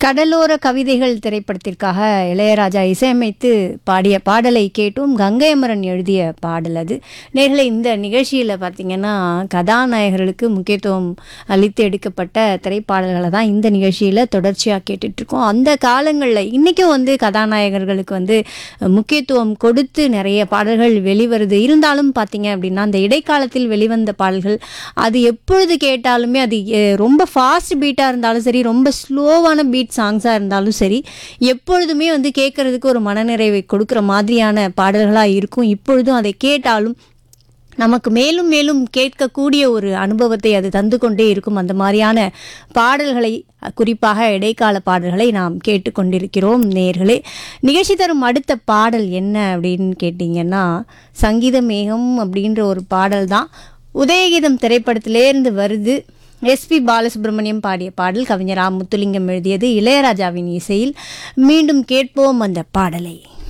கடலோர கவிதைகள் திரைப்படத்திற்காக இளையராஜா இசையமைத்து பாடிய பாடலை கேட்டும் கங்கை அமரன் எழுதிய பாடல் அது நேர்களை இந்த நிகழ்ச்சியில் பார்த்தீங்கன்னா கதாநாயகர்களுக்கு முக்கியத்துவம் அளித்து எடுக்கப்பட்ட திரைப்பாடல்களை தான் இந்த நிகழ்ச்சியில் தொடர்ச்சியாக கேட்டுட்ருக்கோம் அந்த காலங்களில் இன்றைக்கும் வந்து கதாநாயகர்களுக்கு வந்து முக்கியத்துவம் கொடுத்து நிறைய பாடல்கள் வெளிவருது இருந்தாலும் பார்த்தீங்க அப்படின்னா அந்த இடைக்காலத்தில் வெளிவந்த பாடல்கள் அது எப்பொழுது கேட்டாலுமே அது அஹ், ரொம்ப ஃபாஸ்ட் பீட்டாக இருந்தாலும் சரி ரொம்ப ஸ்லோவான பீட் சாங்ஸாக இருந்தாலும் சரி எப்பொழுதுமே வந்து கேட்குறதுக்கு ஒரு மனநிறைவை கொடுக்குற மாதிரியான பாடல்களாக இருக்கும் இப்பொழுதும் அதை கேட்டாலும் நமக்கு மேலும் மேலும் கேட்கக்கூடிய ஒரு அனுபவத்தை அது தந்து கொண்டே இருக்கும் அந்த மாதிரியான பாடல்களை குறிப்பாக இடைக்கால பாடல்களை நாம் கேட்டுக்கொண்டிருக்கிறோம் நேர்களே நிகழ்ச்சி தரும் அடுத்த பாடல் என்ன அப்படின்னு கேட்டிங்கன்னா சங்கீத மேகம் அப்படின்ற ஒரு பாடல் தான் உதயகீதம் திரைப்படத்திலேருந்து வருது எஸ்பி பாலசுப்ரமணியம் பாடிய பாடல் கவிஞர் ஆ முத்துலிங்கம் எழுதியது இளையராஜாவின் இசையில் மீண்டும் கேட்போம் அந்த பாடலை